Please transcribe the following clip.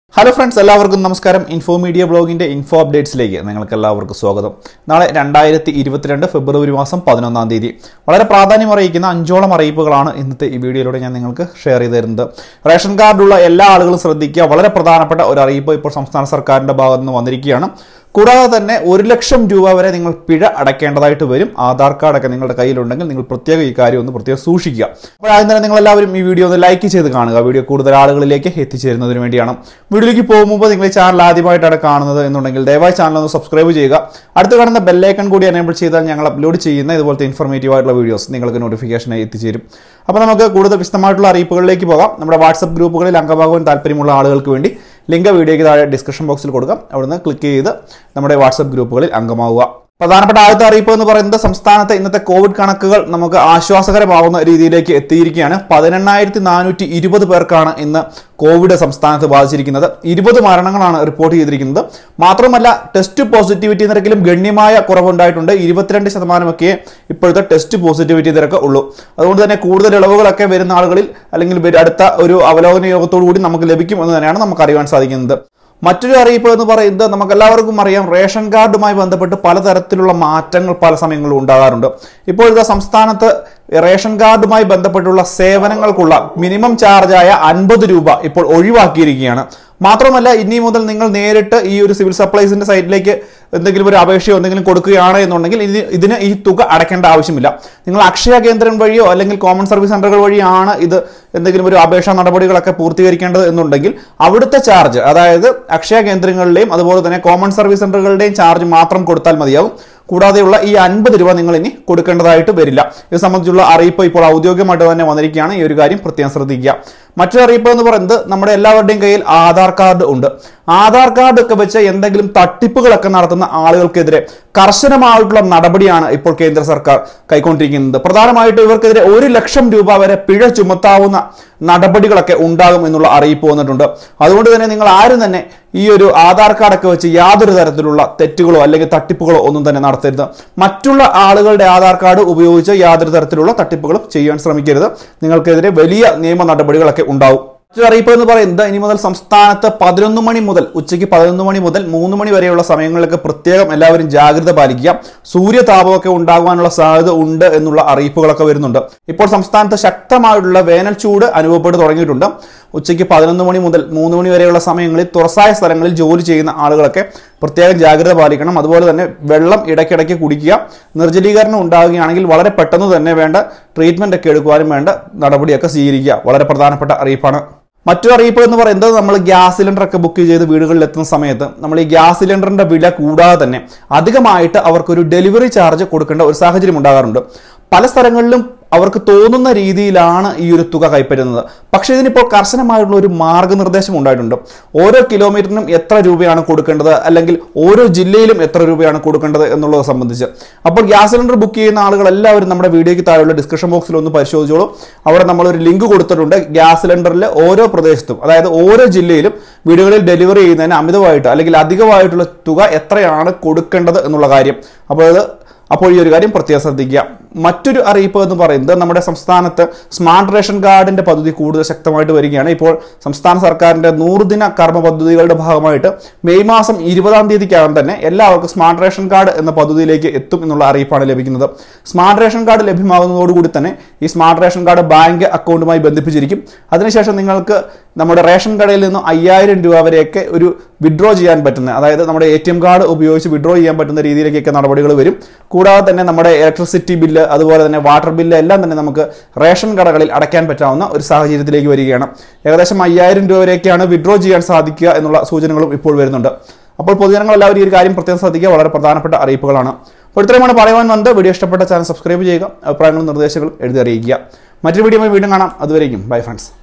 hello friends എല്ലാവർക്കും നമസ്കാരം info media ബ്ലോഗിന്റെ ഇൻഫോ അപ്ഡേറ്റ്സിലേക്ക് നിങ്ങൾക്ക് എല്ലാവർക്കും സ്വാഗതം നാളെ രണ്ടായിരത്തി ഇരുപത്തിരണ്ട് ഫെബ്രുവരി മാസം പതിനൊന്നാം തീയതി വളരെ പ്രാധാന്യം അറിയിക്കുന്ന അഞ്ചോളം അറിയിപ്പുകളാണ് ഇന്നത്തെ ഈ വീഡിയോയിലൂടെ ഞാൻ നിങ്ങൾക്ക് ഷെയർ ചെയ്ത് തരുന്നത് റേഷൻ കാർഡുള്ള എല്ലാ ആളുകളും ശ്രദ്ധിക്കുക വളരെ പ്രധാനപ്പെട്ട ഒരു അറിയിപ്പ് ഇപ്പോൾ സംസ്ഥാന സർക്കാരിന്റെ ഭാഗത്ത് നിന്ന് വന്നിരിക്കുകയാണ് കൂടാതെ തന്നെ ഒരു ലക്ഷം രൂപ വരെ നിങ്ങൾ പിഴ അടയ്ക്കേണ്ടതായിട്ട് വരും ആധാർ കാർഡൊക്കെ നിങ്ങളുടെ കയ്യിലുണ്ടെങ്കിൽ നിങ്ങൾ പ്രത്യേകം ഈ കാര്യം ഒന്ന് പ്രത്യേകം സൂക്ഷിക്കുക അപ്പോൾ ആദ്യം തന്നെ നിങ്ങൾ എല്ലാവരും ഈ വീഡിയോ ഒന്ന് ലൈക്ക് ചെയ്ത് കാണുക വീഡിയോ കൂടുതൽ ആളുകളിലേക്ക് എത്തിച്ചേരുന്നതിന് വേണ്ടിയാണ് വീഡിയോയിലേക്ക് പോകുമ്പോൾ നിങ്ങൾ ഈ ചാനൽ ആദ്യമായിട്ടാണ് കാണുന്നത് എന്നുണ്ടെങ്കിൽ ദയവായി ചാനൽ ഒന്ന് സബ്സ്ക്രൈബ് ചെയ്യുക അടുത്ത് കാണുന്ന ബെല്ലൈക്കൺ കൂടി എനേബിൾ ചെയ്താൽ ഞങ്ങൾ അപ്ലോഡ് ചെയ്യുന്ന ഇതുപോലത്തെ ഇൻഫർമേറ്റീവ് ആയിട്ടുള്ള വീഡിയോസ് നിങ്ങൾക്ക് നോട്ടിഫിക്കേഷനായി എത്തിച്ചേരും അപ്പോൾ നമുക്ക് കൂടുതൽ വിശദമായിട്ടുള്ള അറിയിപ്പുകളിലേക്ക് പോകാം നമ്മുടെ വാട്സപ്പ് ഗ്രൂപ്പുകളിൽ അംഗമാകുവാൻ താല്പര്യമുള്ള ആളുകൾക്ക് വേണ്ടി ലിങ്ക് വീഡിയോയ്ക്ക് താഴെ ഡിസ്ക്രിപ്ഷൻ ബോക്സിൽ കൊടുക്കാം അവിടുന്ന് ക്ലിക്ക് ചെയ്ത് നമ്മുടെ വാട്സപ്പ് ഗ്രൂപ്പുകളിൽ അംഗമാവുക പ്രധാനപ്പെട്ട ആദ്യത്തെ അറിയിപ്പ് എന്ന് പറയുന്നത് സംസ്ഥാനത്തെ ഇന്നത്തെ കോവിഡ് കണക്കുകൾ നമുക്ക് ആശ്വാസകരമാവുന്ന രീതിയിലേക്ക് എത്തിയിരിക്കുകയാണ് പതിനെണ്ണായിരത്തി നാനൂറ്റി ഇരുപത് പേർക്കാണ് ഇന്ന് കോവിഡ് സംസ്ഥാനത്ത് ബാധിച്ചിരിക്കുന്നത് ഇരുപത് മരണങ്ങളാണ് റിപ്പോർട്ട് ചെയ്തിരിക്കുന്നത് മാത്രമല്ല ടെസ്റ്റ് പോസിറ്റിവിറ്റി നിരക്കിലും ഗണ്യമായ കുറവുണ്ടായിട്ടുണ്ട് ഇരുപത്തിരണ്ട് ശതമാനമൊക്കെ ഇപ്പോഴത്തെ ടെസ്റ്റ് പോസിറ്റിവിറ്റി നിരക്ക് ഉള്ളൂ അതുകൊണ്ട് തന്നെ കൂടുതൽ ഇളവുകളൊക്കെ വരുന്ന ആളുകളിൽ അല്ലെങ്കിൽ വരും അടുത്ത ഒരു അവലോകന യോഗത്തോടു കൂടി നമുക്ക് ലഭിക്കും എന്ന് തന്നെയാണ് നമുക്ക് അറിയാൻ സാധിക്കുന്നത് മറ്റൊരു അറിയിപ്പ് എന്ന് പറയുന്നത് നമുക്ക് എല്ലാവർക്കും അറിയാം റേഷൻ കാർഡുമായി ബന്ധപ്പെട്ട് പലതരത്തിലുള്ള മാറ്റങ്ങൾ പല സമയങ്ങളിലും ഉണ്ടാകാറുണ്ട് ഇപ്പോഴത്തെ സംസ്ഥാനത്ത് റേഷൻ കാർഡുമായി ബന്ധപ്പെട്ടുള്ള സേവനങ്ങൾക്കുള്ള മിനിമം ചാർജായ അൻപത് രൂപ ഇപ്പോൾ ഒഴിവാക്കിയിരിക്കുകയാണ് മാത്രമല്ല ഇനി മുതൽ നിങ്ങൾ നേരിട്ട് ഈ ഒരു സിവിൽ സപ്ലൈസിന്റെ സൈറ്റിലേക്ക് എന്തെങ്കിലും ഒരു അപേക്ഷയോ എന്തെങ്കിലും കൊടുക്കുകയാണ് എന്നുണ്ടെങ്കിൽ ഇത് ഇതിന് ഈ തുക അടയ്ക്കേണ്ട ആവശ്യമില്ല നിങ്ങൾ അക്ഷയ കേന്ദ്രം വഴിയോ അല്ലെങ്കിൽ കോമൺ സർവീസ് സെന്ററുകൾ വഴിയാണ് ഇത് എന്തെങ്കിലും ഒരു അപേക്ഷാ നടപടികളൊക്കെ പൂർത്തീകരിക്കേണ്ടത് എന്നുണ്ടെങ്കിൽ അവിടുത്തെ ചാർജ് അതായത് അക്ഷയ കേന്ദ്രങ്ങളിലെയും അതുപോലെ തന്നെ കോമൺ സർവീസ് സെന്ററുകളുടെയും ചാർജ് മാത്രം കൊടുത്താൽ മതിയാവും കൂടാതെയുള്ള ഈ അൻപത് രൂപ നിങ്ങൾ ഇനി കൊടുക്കേണ്ടതായിട്ട് വരില്ല ഇത് സംബന്ധിച്ചുള്ള അറിയിപ്പ് ഇപ്പോൾ ഔദ്യോഗികമായിട്ട് തന്നെ വന്നിരിക്കുകയാണ് ഈ ഒരു കാര്യം പ്രത്യേകം ശ്രദ്ധിക്കുക മറ്റൊരു അറിയിപ്പ് എന്ന് പറയുന്നത് നമ്മുടെ എല്ലാവരുടെയും കയ്യിൽ ആധാർ കാർഡ് ഉണ്ട് ആധാർ കാർഡ് ഒക്കെ വെച്ച് എന്തെങ്കിലും തട്ടിപ്പുകളൊക്കെ നടത്തുന്ന ആളുകൾക്കെതിരെ കർശനമായിട്ടുള്ള നടപടിയാണ് ഇപ്പോൾ കേന്ദ്ര സർക്കാർ കൈക്കൊണ്ടിരിക്കുന്നത് പ്രധാനമായിട്ടും ഇവർക്കെതിരെ ഒരു ലക്ഷം രൂപ വരെ പിഴ ചുമത്താവുന്ന നടപടികളൊക്കെ ഉണ്ടാകും എന്നുള്ള അറിയിപ്പ് വന്നിട്ടുണ്ട് അതുകൊണ്ട് തന്നെ നിങ്ങൾ ആരും തന്നെ ഈ ഒരു ആധാർ കാർഡൊക്കെ വെച്ച് യാതൊരു തരത്തിലുള്ള തെറ്റുകളോ അല്ലെങ്കിൽ തട്ടിപ്പുകളോ ഒന്നും തന്നെ നടത്തരുത് മറ്റുള്ള ആളുകളുടെ ആധാർ കാർഡ് ഉപയോഗിച്ച് യാതൊരു തരത്തിലുള്ള തട്ടിപ്പുകളും ചെയ്യാൻ ശ്രമിക്കരുത് നിങ്ങൾക്കെതിരെ വലിയ നിയമ നടപടികളൊക്കെ ഉണ്ടാവും മറ്റൊരു അറിയിപ്പ് എന്ന് പറയുന്നത് ഇനി മുതൽ സംസ്ഥാനത്ത് പതിനൊന്ന് മണി മുതൽ ഉച്ചയ്ക്ക് പതിനൊന്ന് മണി മുതൽ മൂന്ന് മണി വരെയുള്ള സമയങ്ങളിലൊക്കെ പ്രത്യേകം എല്ലാവരും ജാഗ്രത പാലിക്കുക സൂര്യതാപമൊക്കെ ഉണ്ടാകുവാനുള്ള സാധ്യത ഉണ്ട് എന്നുള്ള അറിയിപ്പുകളൊക്കെ വരുന്നുണ്ട് ഇപ്പോൾ സംസ്ഥാനത്ത് ശക്തമായിട്ടുള്ള വേനൽ ചൂട് അനുഭവപ്പെട്ടു തുടങ്ങിയിട്ടുണ്ട് ഉച്ചയ്ക്ക് പതിനൊന്ന് മണി മുതൽ മൂന്ന് മണി വരെയുള്ള സമയങ്ങളിൽ തുറസായ സ്ഥലങ്ങളിൽ ജോലി ചെയ്യുന്ന ആളുകളൊക്കെ പ്രത്യേകം ജാഗ്രത പാലിക്കണം അതുപോലെ തന്നെ വെള്ളം ഇടയ്ക്കിടയ്ക്ക് കുടിക്കുക നിർജ്ജലീകരണം ഉണ്ടാകുകയാണെങ്കിൽ വളരെ പെട്ടെന്ന് തന്നെ വേണ്ട ട്രീറ്റ്മെന്റ് ഒക്കെ എടുക്കുവാനും വേണ്ട നടപടിയൊക്കെ സ്വീകരിക്കുക വളരെ പ്രധാനപ്പെട്ട അറിയിപ്പാണ് മറ്റൊരു അറിയിപ്പ് എന്ന് പറയുന്നത് നമ്മൾ ഗ്യാസ് സിലിണ്ടർ ഒക്കെ ബുക്ക് ചെയ്ത് വീടുകളിൽ എത്തുന്ന സമയത്ത് നമ്മൾ ഈ ഗ്യാസ് സിലിണ്ടറിന്റെ വില കൂടാതെ തന്നെ അധികമായിട്ട് അവർക്കൊരു ഡെലിവറി ചാർജ് കൊടുക്കേണ്ട ഒരു സാഹചര്യം ഉണ്ടാകാറുണ്ട് പല സ്ഥലങ്ങളിലും അവർക്ക് തോന്നുന്ന രീതിയിലാണ് ഈ ഒരു തുക കൈപ്പറ്റുന്നത് പക്ഷേ ഇതിനിപ്പോൾ കർശനമായിട്ടുള്ള ഒരു മാർഗനിർദ്ദേശം ഉണ്ടായിട്ടുണ്ട് ഓരോ കിലോമീറ്ററിനും എത്ര രൂപയാണ് കൊടുക്കേണ്ടത് അല്ലെങ്കിൽ ഓരോ ജില്ലയിലും എത്ര രൂപയാണ് കൊടുക്കേണ്ടത് എന്നുള്ളത് സംബന്ധിച്ച് അപ്പോൾ ഗ്യാസ് സിലിണ്ടർ ബുക്ക് ചെയ്യുന്ന ആളുകൾ എല്ലാവരും നമ്മുടെ വീഡിയോയ്ക്ക് താഴെയുള്ള ഡിസ്ക്രിപ്ഷൻ ബോക്സിൽ ഒന്ന് പരിശോധിച്ചോളൂ അവിടെ നമ്മളൊരു ലിങ്ക് കൊടുത്തിട്ടുണ്ട് ഗ്യാസ് സിലിണ്ടറിൽ ഓരോ പ്രദേശത്തും അതായത് ഓരോ ജില്ലയിലും വീടുകളിൽ ഡെലിവറി ചെയ്യുന്നതിന് അമിതമായിട്ട് അല്ലെങ്കിൽ അധികമായിട്ടുള്ള തുക എത്രയാണ് കൊടുക്കേണ്ടത് എന്നുള്ള കാര്യം അപ്പോൾ അത് അപ്പോൾ ഈ ഒരു കാര്യം പ്രത്യേകം ശ്രദ്ധിക്കുക മറ്റൊരു അറിയിപ്പ് എന്ന് പറയുന്നത് നമ്മുടെ സംസ്ഥാനത്ത് സ്മാർട്ട് റേഷൻ കാർഡിന്റെ പദ്ധതി കൂടുതൽ ശക്തമായിട്ട് വരികയാണ് ഇപ്പോൾ സംസ്ഥാന സർക്കാരിന്റെ നൂറുദിന കർമ്മ പദ്ധതികളുടെ ഭാഗമായിട്ട് മെയ് മാസം ഇരുപതാം തീയതിക്കകം തന്നെ എല്ലാവർക്കും സ്മാർട്ട് റേഷൻ കാർഡ് എന്ന പദ്ധതിയിലേക്ക് എത്തും എന്നുള്ള അറിയിപ്പാണ് ലഭിക്കുന്നത് സ്മാർട്ട് റേഷൻ കാർഡ് ലഭ്യമാകുന്നതോടുകൂടി തന്നെ ഈ സ്മാർട്ട് റേഷൻ കാർഡ് ബാങ്ക് അക്കൗണ്ടുമായി ബന്ധിപ്പിച്ചിരിക്കും അതിനുശേഷം നിങ്ങൾക്ക് നമ്മുടെ റേഷൻ കടയിൽ നിന്ന് അയ്യായിരം രൂപ വരെയൊക്കെ ഒരു വിഡ്രോ ചെയ്യാൻ പറ്റുന്ന അതായത് നമ്മുടെ എ ടി എം കാർഡ് ഉപയോഗിച്ച് വിഡ്രോ ചെയ്യാൻ പറ്റുന്ന രീതിയിലേക്കൊക്കെ നടപടികൾ വരും കൂടാതെ തന്നെ നമ്മുടെ ഇലക്ട്രിസിറ്റി ബില്ല് അതുപോലെ തന്നെ വാട്ടർ ബില്ല് എല്ലാം തന്നെ നമുക്ക് റേഷൻ കടകളിൽ അടയ്ക്കാൻ പറ്റാവുന്ന ഒരു സാഹചര്യത്തിലേക്ക് വരികയാണ് ഏകദേശം അയ്യായിരം രൂപ വരെയൊക്കെയാണ് വിഡ്രോ ചെയ്യാൻ സാധിക്കുക എന്നുള്ള സൂചനകളും ഇപ്പോൾ വരുന്നുണ്ട് അപ്പോൾ പൊതുജനങ്ങൾ എല്ലാവരും ഈ ഒരു കാര്യം പ്രത്യേകം ശ്രദ്ധിക്കുക വളരെ പ്രധാനപ്പെട്ട അറിയിപ്പുകളാണ് അപ്പോൾ ഇത്രയുമാണ് പറയുവാൻ വന്നത് വീഡിയോ ഇഷ്ടപ്പെട്ട ചാനൽ സബ്സ്ക്രൈബ് ചെയ്യുക അഭിപ്രായങ്ങളും നിർദ്ദേശങ്ങളും എഴുതി അറിയിക്കുക മറ്റൊരു വീഡിയോ വീണ്ടും കാണാം അതുവരേക്കും ബൈ ഫ്രണ്ട്സ്